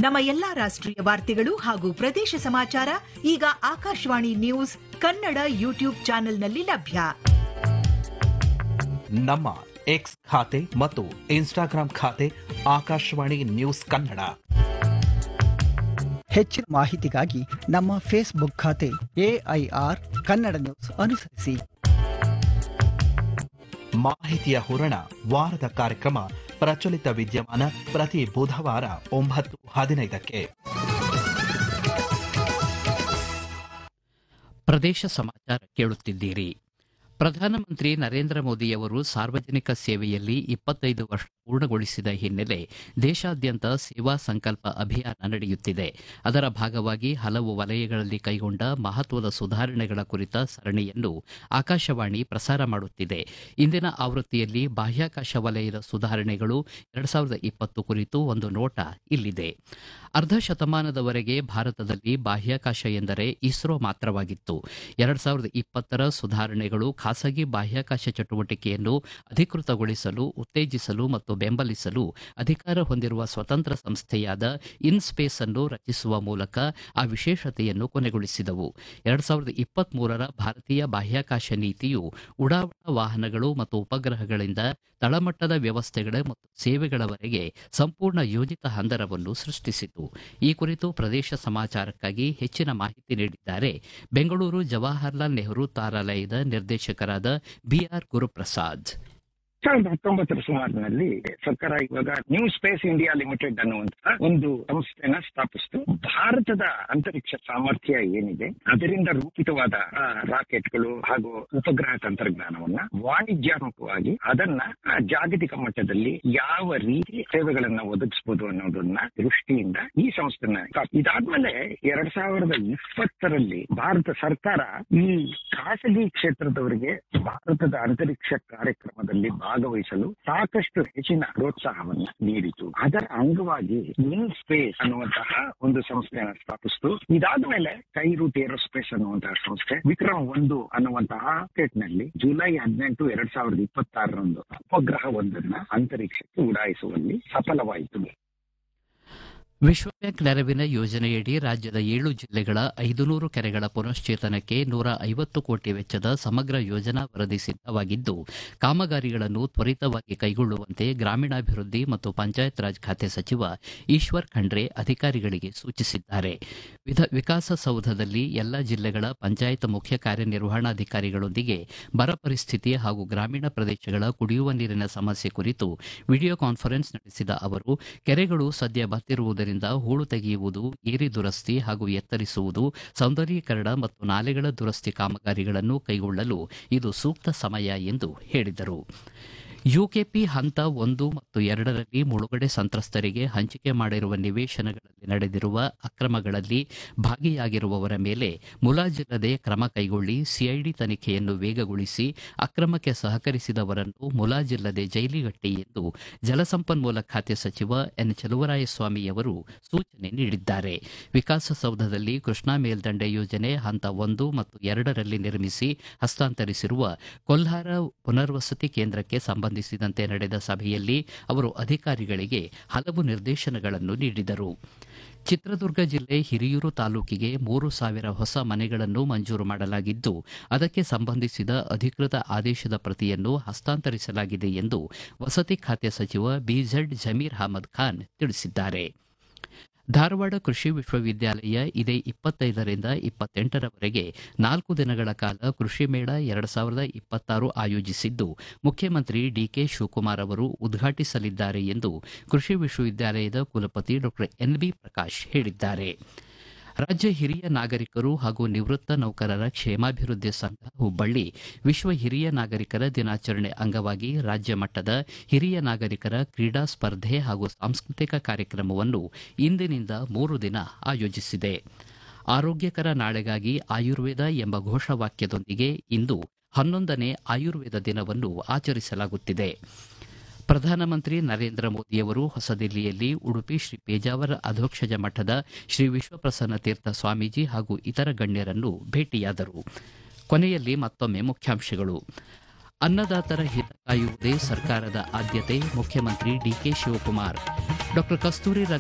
ನಮ್ಮ ಎಲ್ಲಾ ರಾಷ್ಟ್ರೀಯ ವಾರ್ತೆಗಳು ಹಾಗೂ ಪ್ರದೇಶ ಸಮಾಚಾರ ಈಗ ಆಕಾಶವಾಣಿ ನ್ಯೂಸ್ ಕನ್ನಡ ಯೂಟ್ಯೂಬ್ ಚಾನೆಲ್ನಲ್ಲಿ ಲಭ್ಯ ನಮ್ಮ ಎಕ್ಸ್ ಖಾತೆ ಮತ್ತು ಇನ್ಸ್ಟಾಗ್ರಾಂ ಖಾತೆ ಆಕಾಶವಾಣಿ ನ್ಯೂಸ್ ಕನ್ನಡ ಹೆಚ್ಚಿನ ಮಾಹಿತಿಗಾಗಿ ನಮ್ಮ ಫೇಸ್ಬುಕ್ ಖಾತೆ ಎಐಆರ್ ಕನ್ನಡ ನ್ಯೂಸ್ ಅನುಸರಿಸಿ ಮಾಹಿತಿಯ ಹೂರಣ ವಾರದ ಕಾರ್ಯಕ್ರಮ ಪ್ರಚಲಿತ ವಿದ್ಯಮಾನ ಪ್ರತಿ ಬುಧವಾರ ಒಂಬತ್ತು ಹದಿನೈದಕ್ಕೆ ಪ್ರದೇಶ ಸಮಾಚಾರ ಕೇಳುತ್ತಿದ್ದೀರಿ ಪ್ರಧಾನಮಂತ್ರಿ ನರೇಂದ್ರ ಮೋದಿಯವರು ಸಾರ್ವಜನಿಕ ಸೇವೆಯಲ್ಲಿ ಇಪ್ಪತ್ತೈದು ವರ್ಷ ಪೂರ್ಣಗೊಳಿಸಿದ ಹಿನ್ನೆಲೆ ದೇಶಾದ್ಯಂತ ಸೇವಾ ಸಂಕಲ್ಪ ಅಭಿಯಾನ ನಡೆಯುತ್ತಿದೆ ಅದರ ಭಾಗವಾಗಿ ಹಲವು ವಲಯಗಳಲ್ಲಿ ಕೈಗೊಂಡ ಮಹತ್ವದ ಸುಧಾರಣೆಗಳ ಕುರಿತ ಸರಣಿಯನ್ನು ಆಕಾಶವಾಣಿ ಪ್ರಸಾರ ಮಾಡುತ್ತಿದೆ ಇಂದಿನ ಆವೃತ್ತಿಯಲ್ಲಿ ಬಾಹ್ಯಾಕಾಶ ವಲಯದ ಸುಧಾರಣೆಗಳು ಎರಡ್ ಸಾವಿರದ ಇಪ್ಪತ್ತು ಕುರಿತು ಒಂದು ನೋಟ ಇಲ್ಲಿದೆ ಅರ್ಧ ಶತಮಾನದವರೆಗೆ ಭಾರತದಲ್ಲಿ ಬಾಹ್ಯಾಕಾಶ ಎಂದರೆ ಇಸ್ರೋ ಮಾತ್ರವಾಗಿತ್ತು ಎರಡ್ ಸಾವಿರದ ಇಪ್ಪತ್ತರ ಸುಧಾರಣೆಗಳು ಖಾಸಗಿ ಬಾಹ್ಯಾಕಾಶ ಚಟುವಟಿಕೆಯನ್ನು ಅಧಿಕೃತಗೊಳಿಸಲು ಉತ್ತೇಜಿಸಲು ಮತ್ತು ಬೆಂಬಲಿಸಲು ಅಧಿಕಾರ ಹೊಂದಿರುವ ಸ್ವತಂತ್ರ ಸಂಸ್ಥೆಯಾದ ಇನ್ಸ್ಪೇಸ್ ಅನ್ನು ರಚಿಸುವ ಮೂಲಕ ಆ ವಿಶೇಷತೆಯನ್ನು ಕೊನೆಗೊಳಿಸಿದವು ಎರಡ್ ಸಾವಿರದ ಇಪ್ಪತ್ತ್ ಮೂರರ ಭಾರತೀಯ ಬಾಹ್ಯಾಕಾಶ ನೀತಿಯು ಉಡಾವಣಾ ವಾಹನಗಳು ಮತ್ತು ಉಪಗ್ರಹಗಳಿಂದ ತಳಮಟ್ಟದ ವ್ಯವಸ್ಥೆಗಳ ಮತ್ತು ಸೇವೆಗಳವರೆಗೆ ಸಂಪೂರ್ಣ ಯೋಜಿತ ಹಂದರವನ್ನು ಸೃಷ್ಟಿಸಿತು ಈ ಕುರಿತು ಪ್ರದೇಶ ಸಮಾಚಾರಕ್ಕಾಗಿ ಹೆಚ್ಚಿನ ಮಾಹಿತಿ ನೀಡಿದ್ದಾರೆ ಬೆಂಗಳೂರು ಜವಾಹರ್ಲಾಲ್ ನೆಹರು ತಾರಾಲಯದ ನಿರ್ದೇಶಕರಾದ ಬಿಆರ್ ಗುರುಪ್ರಸಾದ್ ಸಾವಿರದ ಹತ್ತೊಂಬತ್ತರ ಸುಮಾರಿನಲ್ಲಿ ಸರ್ಕಾರ ಇವಾಗ ನ್ಯೂ ಸ್ಪೇಸ್ ಇಂಡಿಯಾ ಲಿಮಿಟೆಡ್ ಅನ್ನುವಂತಹ ಒಂದು ಸಂಸ್ಥೆನ ಸ್ಥಾಪಿಸಿತು ಭಾರತದ ಅಂತರಿಕ್ಷ ಸಾಮರ್ಥ್ಯ ಏನಿದೆ ಅದರಿಂದ ರೂಪಿತವಾದ ಆ, ರಾಕೆಟ್ಗಳು ಹಾಗೂ ಉಪಗ್ರಹ ತಂತ್ರಜ್ಞಾನವನ್ನ ವಾಣಿಜ್ಯಾತ್ಮಕವಾಗಿ ಅದನ್ನ ಆ, ಜಾಗತಿಕ ಮಟ್ಟದಲ್ಲಿ ಯಾವ ರೀತಿ ಸೇವೆಗಳನ್ನ ಒದಗಿಸಬಹುದು ಅನ್ನೋದನ್ನ ದೃಷ್ಟಿಯಿಂದ ಈ ಸಂಸ್ಥೆನ ಸ್ಥಾಪ- ಇದಾದ್ಮೇಲೆ ಎರಡ್ ಸಾವಿರದ ಇಪ್ಪತ್ತರಲ್ಲಿ ಭಾರತ ಸರ್ಕಾರ ಈ ಖಾಸಗಿ ಕ್ಷೇತ್ರದವರಿಗೆ ಭಾರತದ ಅಂತರಿಕ್ಷ ಕಾರ್ಯಕ್ರಮದಲ್ಲಿ ಭಾಗವಹಿಸಲು ಸಾಕಷ್ಟು ಹೆಚ್ಚಿನ ಪ್ರೋತ್ಸಾಹವನ್ನ ನೀಡಿತು ಅದರ ಅಂಗವಾಗಿ ಇನ್ ಸ್ಪೇಸ್ ಅನ್ನುವಂತಹ ಒಂದು ಸಂಸ್ಥೆಯನ್ನು ಸ್ಥಾಪಿಸಿತು ಇದಾದ್ಮೇಲೆ ಕೈರೂಟ್ ಏರೋಸ್ಪೇಸ್ ಅನ್ನುವಂತಹ ಸಂಸ್ಥೆ ವಿಕ್ರಮ್ ಒಂದು ಅನ್ನುವಂತಹ ರಾಕೆಟ್ ನಲ್ಲಿ ಜುಲೈ ಹದಿನೆಂಟು ಎರಡ್ ಸಾವಿರದ ಇಪ್ಪತ್ತಾರರಂದು ಉಪಗ್ರಹ ಒಂದನ್ನ ಅಂತರಿಕ್ಷಕ್ಕೆ ಉಡಾಯಿಸುವಲ್ಲಿ ಸಫಲವಾಯಿತು ವಿಶ್ವ ಬ್ಯಾಂಕ್ ನೆರವಿನ ಯೋಜನೆಯಡಿ ರಾಜ್ಯದ ಏಳು ಜಿಲ್ಲೆಗಳ ಐದುನೂರು ಕೆರೆಗಳ ಪುನಶ್ಚೇತನಕ್ಕೆ ನೂರ ಐವತ್ತು ಕೋಟಿ ವೆಚ್ಚದ ಸಮಗ್ರ ಯೋಜನಾ ವರದಿ ಸಿದ್ದವಾಗಿದ್ದು ಕಾಮಗಾರಿಗಳನ್ನು ತ್ವರಿತವಾಗಿ ಕೈಗೊಳ್ಳುವಂತೆ ಗ್ರಾಮೀಣಾಭಿವೃದ್ಧಿ ಮತ್ತು ಪಂಚಾಯತ್ ರಾಜ್ ಖಾತೆ ಸಚಿವ ಈಶ್ವರ್ ಖಂಡ್ರೆ ಅಧಿಕಾರಿಗಳಿಗೆ ಸೂಚಿಸಿದ್ದಾರೆ ವಿಧ- ವಿಕಾಸಸೌಧದಲ್ಲಿ ಎಲ್ಲ ಜಿಲ್ಲೆಗಳ ಪಂಚಾಯತ್ ಮುಖ್ಯ ಕಾರ್ಯನಿರ್ವಹಣಾಧಿಕಾರಿಗಳೊಂದಿಗೆ ಬರ ಪರಿಸ್ಥಿತಿ ಹಾಗೂ ಗ್ರಾಮೀಣ ಪ್ರದೇಶಗಳ ಕುಡಿಯುವ ನೀರಿನ ಸಮಸ್ಯೆ ಕುರಿತು ವಿಡಿಯೋ ಕಾನ್ಫರೆನ್ಸ್ ನಡೆಸಿದ ಅವರು ಕೆರೆಗಳು ಸದ್ಯ ಬತ್ತಿರುವುದರಿಂದ ಹೂಳು ತೆಗೆಯುವುದು ಏರಿ ದುರಸ್ತಿ ಹಾಗೂ ಎತ್ತರಿಸುವುದು ಸೌಂದರ್ಯೀಕರಣ ಮತ್ತು ನಾಲೆಗಳ ದುರಸ್ತಿ ಕಾಮಗಾರಿಗಳನ್ನು ಕೈಗೊಳ್ಳಲು ಇದು ಸೂಕ್ತ ಸಮಯ ಎಂದು ಹೇಳಿದರು ಯುಕೆಪಿ ಹಂತ ಒಂದು ಮತ್ತು ಎರಡರಲ್ಲಿ ಮುಳುಗಡೆ ಸಂತ್ರಸ್ತರಿಗೆ ಹಂಚಿಕೆ ಮಾಡಿರುವ ನಿವೇಶನಗಳಲ್ಲಿ ನಡೆದಿರುವ ಅಕ್ರಮಗಳಲ್ಲಿ ಭಾಗಿಯಾಗಿರುವವರ ಮೇಲೆ ಮುಲಾಜಿಲ್ಲದೆ ಕ್ರಮ ಕೈಗೊಳ್ಳಿ ಸಿಐಡಿ ತನಿಖೆಯನ್ನು ವೇಗಗೊಳಿಸಿ ಅಕ್ರಮಕ್ಕೆ ಸಹಕರಿಸಿದವರನ್ನು ಮುಲಾಜಿಲ್ಲದೆ ಜೈಲಿಗಟ್ಟಿ ಎಂದು ಜಲಸಂಪನ್ಮೂಲ ಖಾತೆ ಸಚಿವ ಎನ್ ಚಲುವರಾಯಸ್ವಾಮಿಯವರು ಸೂಚನೆ ನೀಡಿದ್ದಾರೆ ವಿಕಾಸಸೌಧದಲ್ಲಿ ಕೃಷ್ಣಾ ಮೇಲ್ದಂಡೆ ಯೋಜನೆ ಹಂತ ಒಂದು ಮತ್ತು ಎರಡರಲ್ಲಿ ನಿರ್ಮಿಸಿ ಹಸ್ತಾಂತರಿಸಿರುವ ಕೊಲ್ಹಾರ ಪುನರ್ವಸತಿ ಕೇಂದ್ರಕ್ಕೆ ಸಂಬಂಧಿಸಿದಂತೆ ನಡೆದ ಸಭೆಯಲ್ಲಿ ಅವರು ಅಧಿಕಾರಿಗಳಿಗೆ ಹಲವು ನಿರ್ದೇಶನಗಳನ್ನು ನೀಡಿದರು ಚಿತ್ರದುರ್ಗ ಜಿಲ್ಲೆ ಹಿರಿಯೂರು ತಾಲೂಕಿಗೆ ಮೂರು ಸಾವಿರ ಹೊಸ ಮನೆಗಳನ್ನು ಮಂಜೂರು ಮಾಡಲಾಗಿದ್ದು ಅದಕ್ಕೆ ಸಂಬಂಧಿಸಿದ ಅಧಿಕೃತ ಆದೇಶದ ಪ್ರತಿಯನ್ನು ಹಸ್ತಾಂತರಿಸಲಾಗಿದೆ ಎಂದು ವಸತಿ ಖಾತೆ ಸಚಿವ ಬಿಝೆಡ್ ಜಮೀರ್ ಅಹಮದ್ ಖಾನ್ ತಿಳಿಸಿದ್ದಾರೆ ಧಾರವಾಡ ಕೃಷಿ ವಿಶ್ವವಿದ್ಯಾಲಯ ಇದೇ ಇಪ್ಪತ್ತೈದರಿಂದ ಇಪ್ಪತ್ತೆಂಟರವರೆಗೆ ನಾಲ್ಕು ದಿನಗಳ ಕಾಲ ಕೃಷಿ ಮೇಳ ಎರಡು ಸಾವಿರದ ಇಪ್ಪತ್ತಾರು ಆಯೋಜಿಸಿದ್ದು ಮುಖ್ಯಮಂತ್ರಿ ಡಿಕೆ ಶಿವಕುಮಾರ್ ಅವರು ಉದ್ಘಾಟಿಸಲಿದ್ದಾರೆ ಎಂದು ಕೃಷಿ ವಿಶ್ವವಿದ್ಯಾಲಯದ ಕುಲಪತಿ ಡಾಕ್ಟರ್ ಎನ್ಬಿ ಪ್ರಕಾಶ್ ಹೇಳಿದ್ದಾರೆ ರಾಜ್ಯ ಹಿರಿಯ ನಾಗರಿಕರು ಹಾಗೂ ನಿವೃತ್ತ ನೌಕರರ ಕ್ಷೇಮಾಭಿವೃದ್ಧಿ ಸಂಘ ಹುಬ್ಬಳ್ಳಿ ವಿಶ್ವ ಹಿರಿಯ ನಾಗರಿಕರ ದಿನಾಚರಣೆ ಅಂಗವಾಗಿ ರಾಜ್ಯ ಮಟ್ಟದ ಹಿರಿಯ ನಾಗರಿಕರ ಕ್ರೀಡಾ ಸ್ಪರ್ಧೆ ಹಾಗೂ ಸಾಂಸ್ಕೃತಿಕ ಕಾರ್ಯಕ್ರಮವನ್ನು ಇಂದಿನಿಂದ ಮೂರು ದಿನ ಆಯೋಜಿಸಿದೆ ಆರೋಗ್ಯಕರ ನಾಳೆಗಾಗಿ ಆಯುರ್ವೇದ ಎಂಬ ಘೋಷವಾಕ್ಯದೊಂದಿಗೆ ಇಂದು ಹನ್ನೊಂದನೇ ಆಯುರ್ವೇದ ದಿನವನ್ನು ಆಚರಿಸಲಾಗುತ್ತಿದೆ ಪ್ರಧಾನಮಂತ್ರಿ ನರೇಂದ್ರ ಮೋದಿಯವರು ಹೊಸದಿಲ್ಲಿಯಲ್ಲಿ ಉಡುಪಿ ಶ್ರೀ ಪೇಜಾವರ ಅಧೋಕ್ಷಜ ಮಠದ ಶ್ರೀ ವಿಶ್ವಪ್ರಸನ್ನ ತೀರ್ಥ ಸ್ವಾಮೀಜಿ ಹಾಗೂ ಇತರ ಗಣ್ಯರನ್ನು ಭೇಟಿಯಾದರು ಕೊನೆಯಲ್ಲಿ ಮತ್ತೊಮ್ಮೆ ಮುಖ್ಯಾಂಶಗಳು ಅನ್ನದಾತರ ಹಿತ ಕಾಯುವುದೇ ಸರ್ಕಾರದ ಆದ್ಯತೆ ಮುಖ್ಯಮಂತ್ರಿ ಡಿಕೆ ಶಿವಕುಮಾರ್ ಡಾಕ್ಟರ್ ಕಸ್ತೂರಿ